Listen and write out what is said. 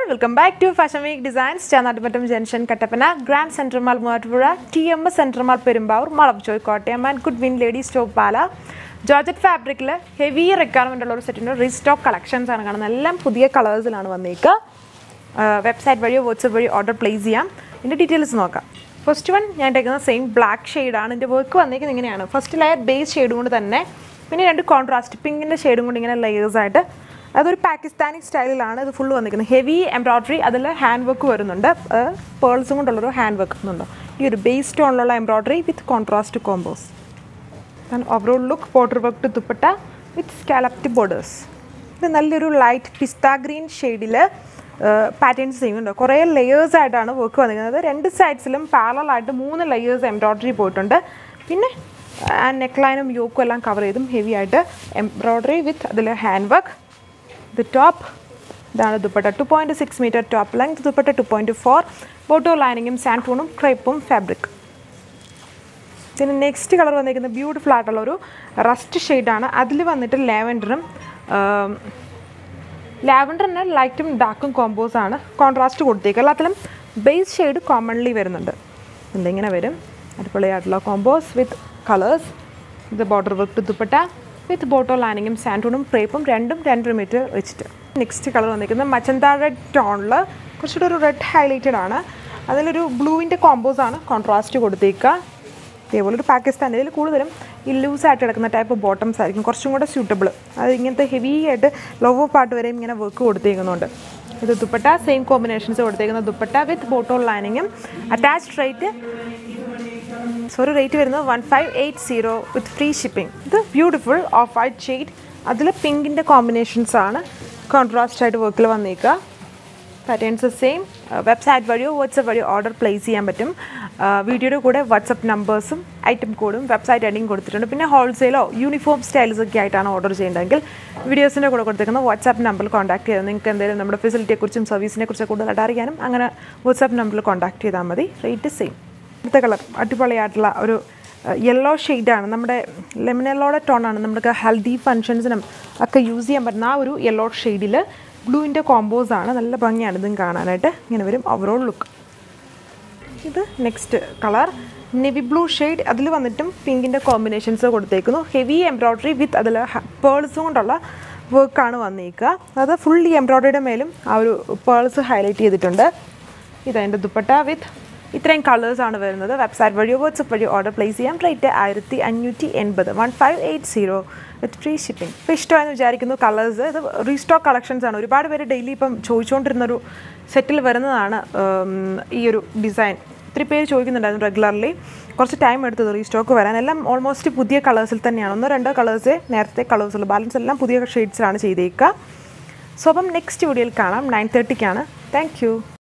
welcome back to fashion week designs ചാനാട്ടുപറ്റം junction Kattappana grand central mall Muvattupuzha T M S central mall Perumbavoor മളവച്ചോയ് Kottayam and Goodwin lady stop Pala georgette ഫാബ്രിക്കിൽ heavy requirement ഉള്ള ഒരു സെറ്റിൻ്റെ restock collections ആണ് കാണുന്നത് എല്ലാം പുതിയ കളേഴ്സിലാണ് വന്നേക്കുക വെബ്സൈറ്റ് വഴിയോ വാട്സപ്പ് വഴിയോ ഓർഡർ പ്ലേസ് ചെയ്യാം ഇതിൻ്റെ ഡീറ്റെയിൽസ് നോക്കാം ഫസ്റ്റ് വൺ ഞാൻ ഇട്ടേക്കുന്നത് സെയിം ബ്ലാക്ക് ഷെയ്ഡാണ് ഇതിൻ്റെ വർക്ക് വന്നേക്കുന്നത് ഇങ്ങനെയാണ് ഫസ്റ്റ് ലെയർ ബേസ് ഷെയ്ഡ് കൊണ്ട് തന്നെ പിന്നെ രണ്ട് കോൺട്രാസ്റ്റ് പിങ്കിൻ്റെ ഷെയ്ഡും കൊണ്ട് ഇങ്ങനെ ലെയേഴ്സ് ആയിട്ട് അതൊരു പാകിസ്ഥാനി സ്റ്റൈലിലാണ് ഇത് ഫുള്ള് വന്നിരിക്കുന്നത് ഹെവി എംബ്രോയ്ഡറി അതിൽ ഹാൻഡ് വർക്ക് വരുന്നുണ്ട് പേൾസും കൊണ്ടുള്ളൊരു ഹാൻഡ് വർക്ക് വരുന്നുണ്ട് ഈ ഒരു ബേസ് സ്റ്റോണിലുള്ള embroidery with contrast combos overall look border work dupatta with scalloped borders ഇത് നല്ലൊരു ലൈറ്റ് പിസ്ത ഗ്രീൻ ഷെയ്ഡിൽ പാറ്റേൺസ് ചെയ്യുന്നുണ്ട് കുറേ ലെയേഴ്സ് ആയിട്ടാണ് വർക്ക് വന്നിരിക്കുന്നത് രണ്ട് സൈഡ്സിലും പാരലായിട്ട് മൂന്ന് ലെയേഴ്സ് എംബ്രോയ്ഡറി പോയിട്ടുണ്ട് പിന്നെ ആ നെക്ക് ലൈനും യോക്കും എല്ലാം കവർ ചെയ്തും ഹെവി ആയിട്ട് എംബ്രോയ്ഡറി വിത്ത് അതിൽ ഹാൻഡ് വർക്ക് ദ ടോപ്പ് ഇതാണ് dupatta two point six metre top length dupatta two point four bottom ലൈനിങ്ങും സാൻറ്റൂണും ക്രൈപ്പും ഫാബ്രിക് പിന്നെ നെക്സ്റ്റ് കളർ വന്നിരിക്കുന്നത് ബ്യൂട്ടിഫുൾ ആയിട്ടുള്ള ഒരു റസ്റ്റ് ഷെയ്ഡാണ് അതിൽ വന്നിട്ട് ലാവൻഡറും ലാവൻഡറിന് ലൈറ്റും ഡാർക്കും കോമ്പോസ് ആണ് കോൺട്രാസ്റ്റ് കൊടുത്തേക്കുക എല്ലാത്തിലും ബേസ് ഷെയ്ഡ് കോമൺലി വരുന്നുണ്ട് എന്തിങ്ങനെ വരും അടിപൊളിയായിട്ടുള്ള കോമ്പോസ് വിത്ത് കളേഴ്സ് ഇത് border work dupatta with bottom ലൈനിങ്ങും സാൻറ്റൂണും ക്രേപ്പും രണ്ടും രണ്ട് മീറ്റർ വെച്ചിട്ട് നെക്സ്റ്റ് കളർ വന്നിരിക്കുന്നത് മച്ചന്ത റെഡ് ടോണിൽ കുറച്ചുകൂടെ ഒരു റെഡ് ഹൈലൈറ്റഡ് ആണ് അതിലൊരു ബ്ലൂവിൻ്റെ കോമ്പോസ് ആണ് കോൺട്രാസ്റ്റ് കൊടുത്തേക്കുക ഇതേപോലെ ഒരു പാകിസ്ഥാൻ ഇതിൽ കൂടുതലും ഈ ലൂസായിട്ട് കിടക്കുന്ന ടൈപ്പ് ബോട്ടംസ് ആയിരിക്കും കുറച്ചും കൂടെ സ്യൂട്ടബിൾ അത് ഇങ്ങനത്തെ ഹെവി ആയിട്ട് ലോവർ പാർട്ട് വരെയും ഇങ്ങനെ വർക്ക് കൊടുത്തേക്കുന്നുണ്ട് ഇത് ദുപ്പട്ട സെയിം കോമ്പിനേഷൻസ് കൊടുത്തേക്കുന്ന ദുപ്പട്ട വിത്ത് ബോട്ടോ ലൈനിങ്ങും അറ്റാച്ച്ഡ് റേറ്റ് സോറി റേറ്റ് വരുന്നത് one five eight zero with free shipping ഇത് ബ്യൂട്ടിഫുൾ ഓഫ് വൈറ്റ് ഷെയ്ഡ് അതിൽ പിങ്കിൻ്റെ കോമ്പിനേഷൻസ് ആണ് കോൺട്രാസ്റ്റ് ആയിട്ട് വർക്കിൽ വന്നേക്കുക പാറ്റേൺസ് സെയിം വെബ്സൈറ്റ് വഴിയോ വാട്സപ്പ് വഴിയോ ഓർഡർ പ്ലേസ് ചെയ്യാൻ പറ്റും വീഡിയോയുടെ കൂടെ വാട്സപ്പ് നമ്പേഴ്സും ഐറ്റം കോഡും വെബ്സൈറ്റ് ഐഡിയും കൊടുത്തിട്ടുണ്ട് പിന്നെ ഹോൾസെയിലോ യൂണിഫോം സ്റ്റൈൽസ് ഒക്കെ ആയിട്ടാണ് ഓർഡർ ചെയ്യേണ്ടതെങ്കിൽ വീഡിയോസിൻ്റെ കൂടെ കൊടുത്തേക്കുന്ന വാട്സാപ്പ് നമ്പറിൽ കോൺടാക്ട് ചെയ്താൽ നിങ്ങൾക്ക് എന്തെങ്കിലും നമ്മുടെ ഫെസിലിറ്റിയെക്കുറിച്ചും സർവീസിനെ കുറിച്ച് കൂടുതലായിട്ട് അറിയാനും അങ്ങനെ വാട്സാപ്പ് നമ്പറിൽ കോൺടാക്ട് ചെയ്താൽ മതി റേറ്റ് സെയിം അടുത്ത കളർ അടിപൊളിയായിട്ടുള്ള ഒരു യെല്ലോ ഷെയ്ഡാണ് നമ്മുടെ ലെമൺ യെല്ലോയുടെ ടോണാണ് നമുക്ക് ഹൽദി ഫങ്ഷൻസിനും ഒക്കെ യൂസ് ചെയ്യാൻ പറ്റുന്ന ആ ഒരു യെല്ലോ ഷെയ്ഡിൽ ബ്ലൂവിൻ്റെ കോമ്പോസ് ആണ് നല്ല ഭംഗിയാണ് ഇതും കാണാനായിട്ട് ഇങ്ങനെ വരും ഓവറോൾ ലുക്ക് ഇത് next colour navy blue shade അതിൽ വന്നിട്ടും പിങ്കിൻ്റെ കോമ്പിനേഷൻസ് കൊടുത്തേക്കുന്നു ഹെവി എംബ്രോയ്ഡറി വിത്ത് അതിൽ പേൾസും കൊണ്ടുള്ള വർക്കാണ് വന്നേക്കുക അത് ഫുള്ളി എംബ്രോയ്ഡറിയുടെ മേലും ആ ഒരു പേൾസ് ഹൈലൈറ്റ് ചെയ്തിട്ടുണ്ട് ഇതതിൻ്റെ ദുപ്പട്ട വിത്ത് ഇത്രയും കളേഴ്സാണ് വരുന്നത് വെബ്സൈറ്റ് വഴിയോ വാട്സപ്പ് വഴിയോ ഓർഡർ പ്ലേസ് ചെയ്യാം റേറ്റ് ആയിരത്തി അഞ്ഞൂറ്റി എൺപത് one five eight zero with free shipping ഇപ്പോൾ ഇഷ്ടമായെന്ന് വിചാരിക്കുന്നു കളേഴ്സ് ഇത് റീസ്റ്റോക്ക് കളക്ഷൻസ് ആണ് ഒരുപാട് പേര് ഡെയിലി ഇപ്പം ചോദിച്ചുകൊണ്ടിരുന്നൊരു സെറ്റിൽ വരുന്നതാണ് ഈ ഒരു ഡിസൈൻ ഒത്തിരി പേര് ചോദിക്കുന്നുണ്ടായിരുന്നു റെഗുലർലി കുറച്ച് ടൈം എടുത്തത് റീസ്റ്റോക്ക് വരാൻ എല്ലാം ഓൾമോസ്റ്റ് പുതിയ കളേഴ്സിൽ തന്നെയാണ് ഒന്നോ രണ്ടോ കളേഴ്സേ നേരത്തെ കളേഴ്സുള്ളൂ ബാലൻസ് എല്ലാം പുതിയ ഷെയ്ഡ്സിലാണ് ചെയ്തേക്കുക സോ അപ്പം നെക്സ്റ്റ് വീഡിയോയിൽ കാണാം നയൻ തേർട്ടിക്കാണ് താങ്ക് യു